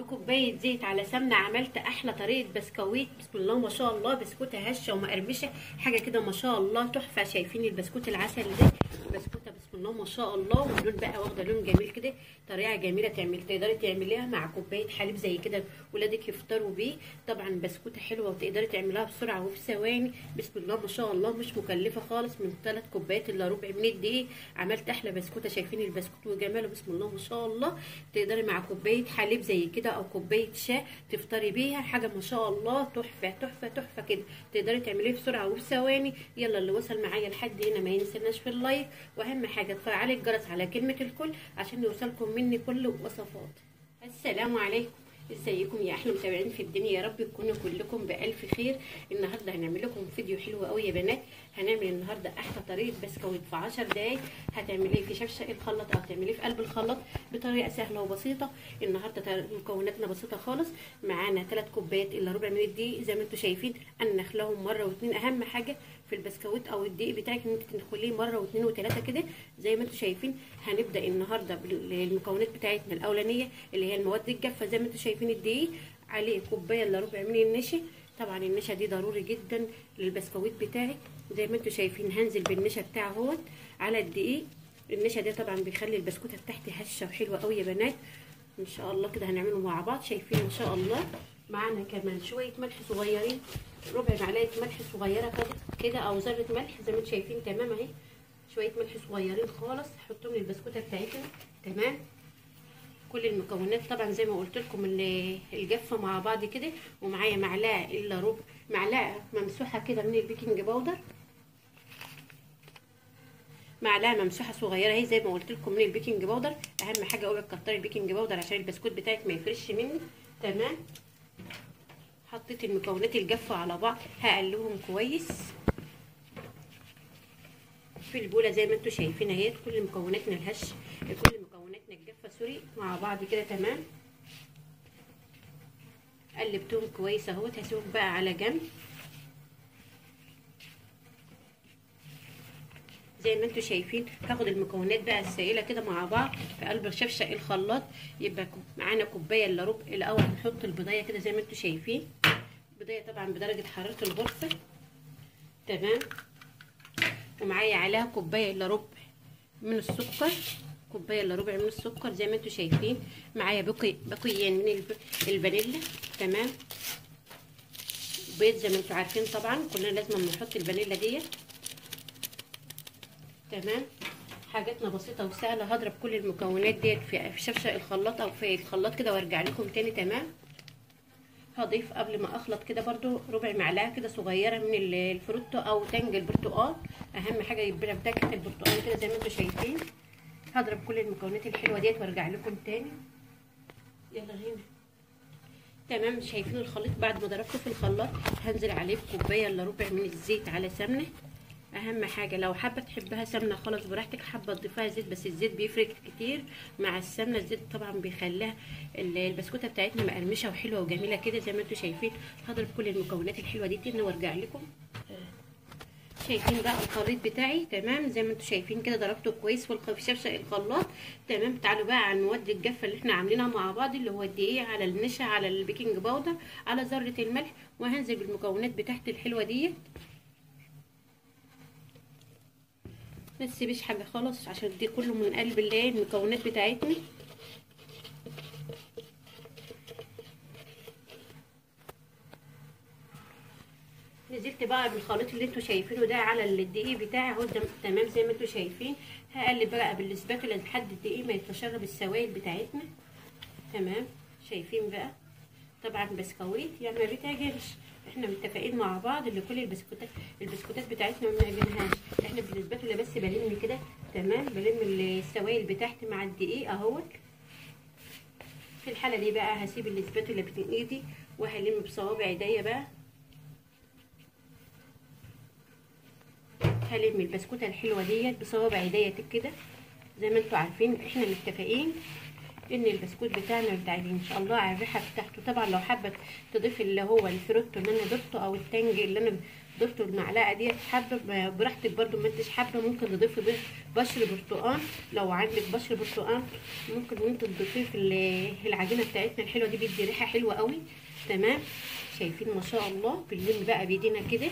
بكوبايه زيت على سمنه عملت احلى طريقه بسكويت بسم الله ما شاء الله بسكوته هشه ومقرمشه حاجه كده ما شاء الله تحفه شايفين البسكوت العسل ده بسكوته بسم الله ما شاء الله واللون بقى واخده لون جميل كده طريقه جميله تعمل تقدري تعمليها مع كوبايه حليب زي كده ولادك يفطروا بيه طبعا بسكوته حلوه وتقدري تعمليها بسرعه وفي ثواني بسم الله ما شاء الله مش مكلفه خالص من ثلاث كوبايات الا ربع من الدقيق عملت احلى بسكوته شايفين البسكوت وجماله بسم الله ما شاء الله تقدري مع كوبايه حليب زي كده او كوبايه شاي تفطري بيها حاجه ما شاء الله تحفه تحفه تحفه كده تقدري تعمليه بسرعه وفي ثواني يلا اللي وصل معايا لحد هنا ما ينسناش في اللايك واهم حاجه تفعلي الجرس على كلمه الكل عشان يوصلكم مني كل وصفات السلام عليكم ازيكم يا احلى متابعين في الدنيا يا رب تكونوا كلكم بالف خير النهارده هنعمل لكم فيديو حلو قوي يا بنات هنعمل النهارده احلى طريقه بسكويت في 10 دقايق هتعمليه في شفشق الخلاط او تعمليه في قلب الخلاط بطريقه سهله وبسيطه النهارده مكوناتنا بسيطه خالص معانا 3 كوبايات الا ربع من الدقيق زي ما انتم شايفين انا نخلهم مره واثنين اهم حاجه في البسكويت او الدقيق بتاعك ان انت تدخليه مره واثنين وثلاثه كده زي ما انتم شايفين هنبدا النهارده بالمكونات بتاعتنا الاولانيه اللي هي المواد الجافه زي ما انتم شايفين الدقيق عليه كوبايه الا ربع من النشا طبعا النشا دي ضروري جدا للبسكويت بتاعك زي ما انتم شايفين هنزل بالنشا بتاعه اهوت على الدقيق النشا ده طبعا بيخلي البسكوته بتاعتي هشه وحلوه قوي يا بنات ان شاء الله كده هنعمله مع بعض شايفين ان شاء الله معانا كمان شويه ملح صغيرين ربع معلقه ملح صغيره كده او ذره ملح زي ما انتم شايفين تمام اهي شويه ملح صغيرين خالص حطهم للبسكوته بتاعتنا تمام كل المكونات طبعا زي ما قلت لكم الجافه مع بعض كده ومعايا معلقه الا ربع معلقه ممسوحه كده من البيكنج باودر معلقه ممسوحه صغيره اهي زي ما قلت لكم من البيكنج باودر اهم حاجه اوعي تكتري البيكنج باودر عشان البسكوت بتاعك ما يفرش مني تمام حطيت المكونات الجافه على بعض هقلبهم كويس في البوله زي ما انتم شايفين اهي كل مكوناتنا الهش كل مكوناتنا الجافه سوري مع بعض كده تمام قلبتهم كويس اهوت هسيبهم بقى على جنب زي ما انتم شايفين هاخد المكونات بقى السائله كده مع بعض في قلب شفشق الخلاط يبقى معانا كوبايه الا ربع الاول هنحط البضايه كده زي ما انتم شايفين بضايه طبعا بدرجه حراره الغرفه تمام ومعايا عليها كوبايه الا ربع من السكر كوبايه الا ربع من السكر زي ما انتم شايفين معايا بقي بقيين من الفانيلا تمام بيض زي ما انتم عارفين طبعا كلنا لازم نحط الفانيلا ديت تمام حاجاتنا بسيطه وسهله هضرب كل المكونات ديت في شفشق الخلاط او في الخلاط كده وارجع لكم تاني تمام هضيف قبل ما اخلط كده برده ربع معلقه كده صغيره من الفروتو او تانج البرتقال اهم حاجه يبقى بتاكل البرتقال كده زي ما انتم شايفين هضرب كل المكونات الحلوه ديت وارجع لكم تاني يلا هنا تمام شايفين الخليط بعد ما ضربته في الخلاط هنزل عليه بكوبايه الا ربع من الزيت على سمنه اهم حاجه لو حابه تحبها سمنه خلاص براحتك حابه تضيفها زيت بس الزيت بيفرق كتير مع السمنه الزيت طبعا بيخليها البسكوته بتاعتنا مقرمشه وحلوه وجميله كده زي ما انتم شايفين هضرب كل المكونات الحلوه دي تاني وارجع لكم شايفين بقى الخليط بتاعي تمام زي ما انتم شايفين كده ضربته كويس في شفشق الخلاط تمام تعالوا بقى على المواد الجافه اللي احنا عاملينها مع بعض اللي هو الدقيق على النشا على البيكنج باودر على ذره الملح وهنزل بالمكونات بتاعتي الحلوه ديت ما تسيبيش حاجه خالص عشان دي كله من قلب اللي المكونات بتاعتنا نزلت بقى بالخليط اللي انتوا شايفينه ده على الدقيق بتاعي اهو تمام زي ما انتوا شايفين هقلب بقى بالسباكولا لحد الدقيق ما يتشرب السوائل بتاعتنا تمام شايفين بقى طبعا بسكويت يعني ما بيتعجنش احنا متفقين مع بعض ان كل البسكوتات البسكوتات بتاعتنا ما بنعجنهاش احنا بالسباتولا بس بلم كده تمام بلم السوائل بتاعتي مع الدقيق اهوت في الحاله دي بقى هسيب السباتولا بين ايدي وهلم بصوابع ايديا بقى هلم البسكوته الحلوه ديت بصوابع ايديا كده زي ما انتوا عارفين احنا متفقين ان البسكوت بتاعنا بتاع ان شاء الله على الريحه بتاعته طبعا لو حابه تضيف اللي هو الفروتو اللي انا ضفته او التانج اللي انا ضفت المعلقه ديت حبه براحتك برده ما انتش حابه ممكن تضيفي بشر برتقان لو عندك بشر برتقان ممكن وانت تضيفيه في العجينه بتاعتنا الحلوه دي بيدي ريحه حلوه قوي تمام شايفين ما شاء الله بنلم بقى بايدينا كده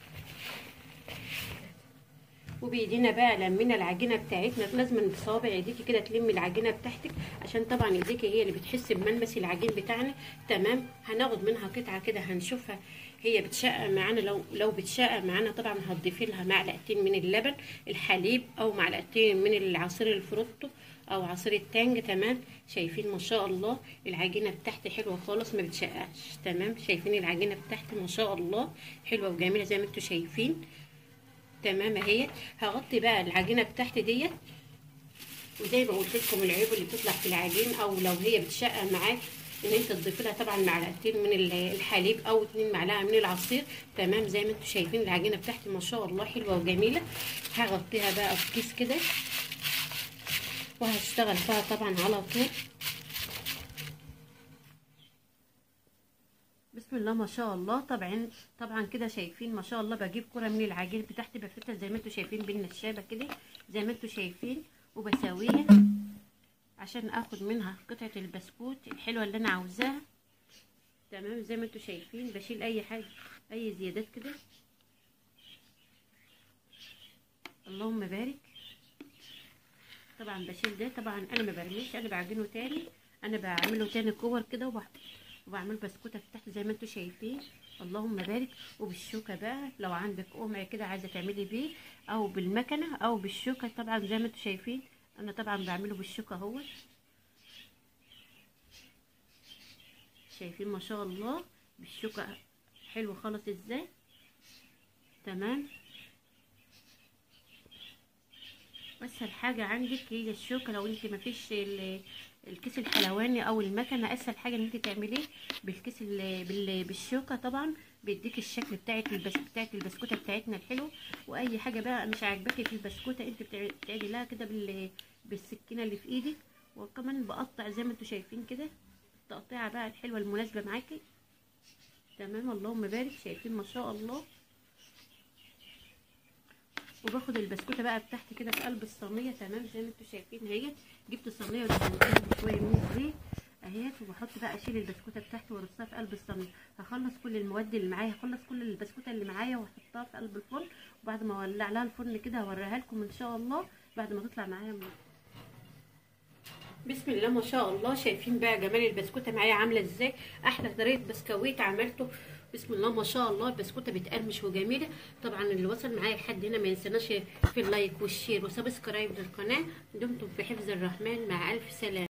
وبايدينا بقى لمينا العجينه بتاعتنا لازم بصوابع ايديكي كده تلمي العجينه بتاعتك عشان طبعا ايديكي هي اللي بتحس بملمس العجين بتاعنا تمام هناخد منها قطعه كده هنشوفها هي بتشقق معانا لو لو بتشقق معانا طبعا هتضيفي لها معلقتين من اللبن الحليب او معلقتين من العصير الفروتو او عصير التانج تمام شايفين ما شاء الله العجينه بتاعتي حلوه خالص ما بتشققش تمام شايفين العجينه بتاعتي ما شاء الله حلوه وجميله زي ما انتم شايفين تمام اهي هغطي بقى العجينه بتاعتي ديت وزي ما قلت لكم العيوب اللي بتطلع في العجين او لو هي بتشقق معاك ان انت تضيفي لها طبعا معلقتين من الحليب او اتنين معلقه من العصير تمام زي ما انتم شايفين العجينه بتاعتي ما شاء الله حلوه وجميله هغطيها بقى في كيس كده وهشتغل فيها طبعا على طول بسم الله ما شاء الله طبعا طبعا كده شايفين ما شاء الله بجيب كره من العجين بتاعتي بفتها زي ما انتم شايفين بالنشابه كده زي ما انتم شايفين وبساويها عشان اخد منها قطعه البسكوت الحلوه اللي انا عاوزاها تمام زي ما انتم شايفين بشيل اي حاجه اي زيادات كده اللهم بارك طبعا بشيل ده طبعا انا ما برميش انا بعجنه تاني انا بعمله تاني كور كده وبعمل بسكوته تحت زي ما انتم شايفين اللهم بارك وبالشوكه بقى لو عندك قمع كده عايزه تعملي بيه او بالمكنه او بالشوكه طبعا زي ما انتم شايفين انا طبعا بعمله بالشوكه اهو شايفين ما شاء الله بالشوكه حلو خالص ازاي تمام اسهل حاجه عندك هي الشوكه لو انت مفيش الكيس الحلواني او المكنه اسهل حاجه ان انت تعمليه بالكيس بالشوكه طبعا بيديك الشكل بتاعت البس بتاعت البسكوته بتاعتنا الحلو واي حاجه بقى مش عاجباكي في البسكوته انت بتعملي لها كده بالسكينه اللي في ايدك وكمان بقطع زي ما انتم شايفين كده التقطيعه بقى الحلوه المناسبه معاكي تمام اللهم بارك شايفين ما شاء الله وباخد البسكوته بقى بتاعتي كده في قلب الصينيه تمام زي ما انتم شايفين اهيت جبت صينيه ودهنتها بشويه من الزيت اهيت وبحط بقى اشيل البسكوته بتاعتي وارصها في قلب الصينيه هخلص كل المواد اللي معايا هخلص كل البسكوته اللي معايا واحطها في قلب الفرن وبعد ما اولع لها الفرن كده هوريها لكم ان شاء الله بعد ما تطلع معايا من بسم الله ما شاء الله شايفين بقى جمال البسكوته معايا عامله ازاي احلى طريقه بسكويت عملته بسم الله ما شاء الله البسكوته بتقرمش وجميله طبعا اللي وصل معايا لحد هنا ما ينسناش في اللايك والشير وسبسكرايب للقناه دمتم في حفظ الرحمن مع الف سلامه